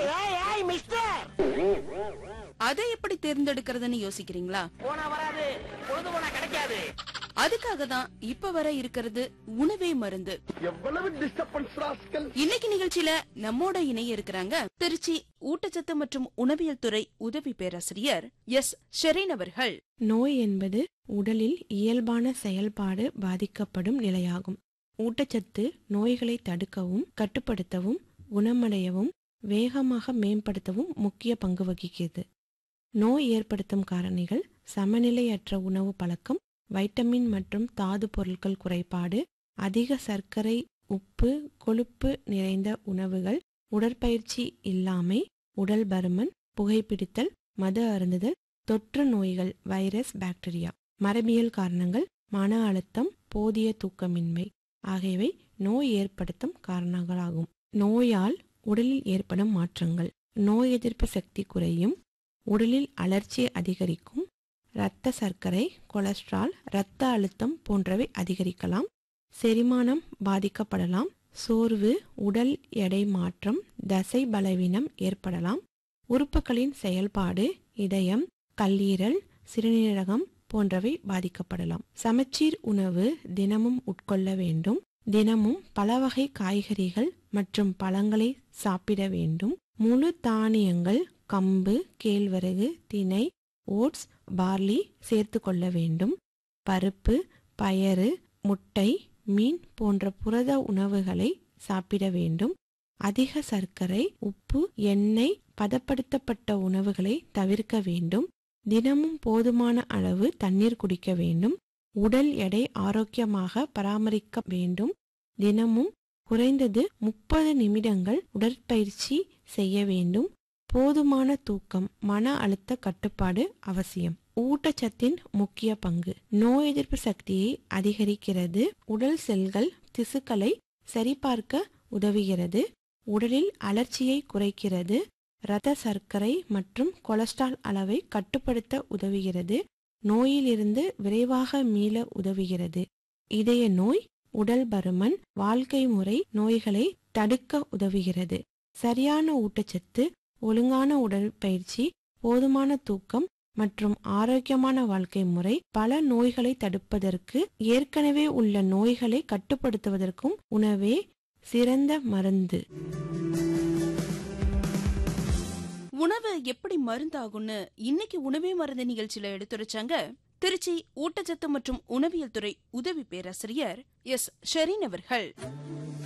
ஏய் ஏய் மிஸ்டர் அதை எப்படி தேர்ந்தெடுக்கிறதுன்னு யோசிக்கிறீங்களா போனா வராது பொழுது போனா கிடைக்காது அதுக்காக தான் இப்ப வர இருக்கிறது உணவே மருந்து எவ்வளவு டிஸ்டர்பன்ஸ் ராஸ்கல் இன்னைக்கு நிகழ்ச்சியில நம்மோட இணைய இருக்கிறாங்க திருச்சி ஊட்டச்சத்து மற்றும் உணவியல் துறை உதவி பேராசிரியர் எஸ் ஷெரீன் அவர்கள் நோய் என்பது உடலில் இயல்பான செயல்பாடு பாதிக்கப்படும் நிலையாகும் ஊட்டச்சத்து நோய்களை தடுக்கவும் கட்டுப்படுத்தவும் குணமடையவும் வேகமாக மேம்படுத்தவும் முக்கிய பங்கு வகிக்கிறது நோய் ஏற்படுத்தும் காரணிகள் சமநிலையற்ற உணவு பழக்கம் வைட்டமின் மற்றும் தாது பொருட்கள் குறைபாடு அதிக சர்க்கரை உப்பு கொழுப்பு நிறைந்த உணவுகள் உடற்பயிற்சி இல்லாமை உடல் பருமன் புகைப்பிடித்தல் மது அருந்துதல் தொற்று நோய்கள் வைரஸ் பாக்டீரியா மரபியல் காரணங்கள் மன அழுத்தம் போதிய தூக்கமின்மை ஆகியவை நோய் ஏற்படுத்தும் காரணங்களாகும் நோயால் உடலில் ஏற்படும் மாற்றங்கள் நோய் எதிர்ப்பு சக்தி குறையும் உடலில் அலர்ச்சி அதிகரிக்கும் இரத்த சர்க்கரை கொலஸ்ட்ரால் இரத்த அழுத்தம் போன்றவை அதிகரிக்கலாம் செரிமானம் பாதிக்கப்படலாம் சோர்வு உடல் எடை மாற்றம் தசை பலவீனம் ஏற்படலாம் உறுப்புகளின் செயல்பாடு இதயம் கல்லீரல் சிறுநீரகம் போன்றவை பாதிக்கப்படலாம் சமச்சீர் உணவு தினமும் உட்கொள்ள வேண்டும் தினமும் பல வகை காய்கறிகள் மற்றும் பழங்களை சாப்பிட வேண்டும் முழு தானியங்கள் கம்பு கேழ்வரகு திணை ஓட்ஸ் பார்லி சேர்த்து கொள்ள வேண்டும் பருப்பு பயறு முட்டை மீன் போன்ற புரத உணவுகளை சாப்பிட வேண்டும் அதிக சர்க்கரை உப்பு எண்ணெய் பதப்படுத்தப்பட்ட உணவுகளை தவிர்க்க வேண்டும் தினமும் போதுமான அளவு தண்ணீர் குடிக்க வேண்டும் உடல் எடை ஆரோக்கியமாக பராமரிக்க வேண்டும் தினமும் குறைந்தது முப்பது நிமிடங்கள் உடற்பயிற்சி செய்ய வேண்டும் போதுமான தூக்கம் மன அழுத்த கட்டுப்பாடு அவசியம் ஊட்டச்சத்தின் முக்கிய பங்கு நோய் எதிர்ப்பு சக்தியை அதிகரிக்கிறது உடல் செல்கள் திசுக்களை சரிபார்க்க உதவுகிறது உடலில் அலர்ச்சியை குறைக்கிறது இரத்த சர்க்கரை மற்றும் கொலஸ்ட்ரால் அளவை கட்டுப்படுத்த உதவுகிறது நோயிலிருந்து விரைவாக மீள உதவுகிறது இதய நோய் உடல் பருமன் வாழ்க்கை முறை நோய்களை தடுக்க உதவுகிறது சரியான ஊட்டச்சத்து ஒழுங்கான உடற்பயிற்சி போதுமான தூக்கம் மற்றும் ஆரோக்கியமான வாழ்க்கை முறை பல நோய்களை தடுப்பதற்கு ஏற்கனவே உள்ள நோய்களை கட்டுப்படுத்துவதற்கும் உணவே சிறந்த மருந்து உணவு எப்படி மருந்தாகும்னு இன்னைக்கு உணவே மருந்து நிகழ்ச்சியில எடுத்துரைச்சாங்க திருச்சி ஊட்டச்சத்து மற்றும் உணவியல் துறை உதவி பேராசிரியர் எஸ் ஷெரீன் அவர்கள்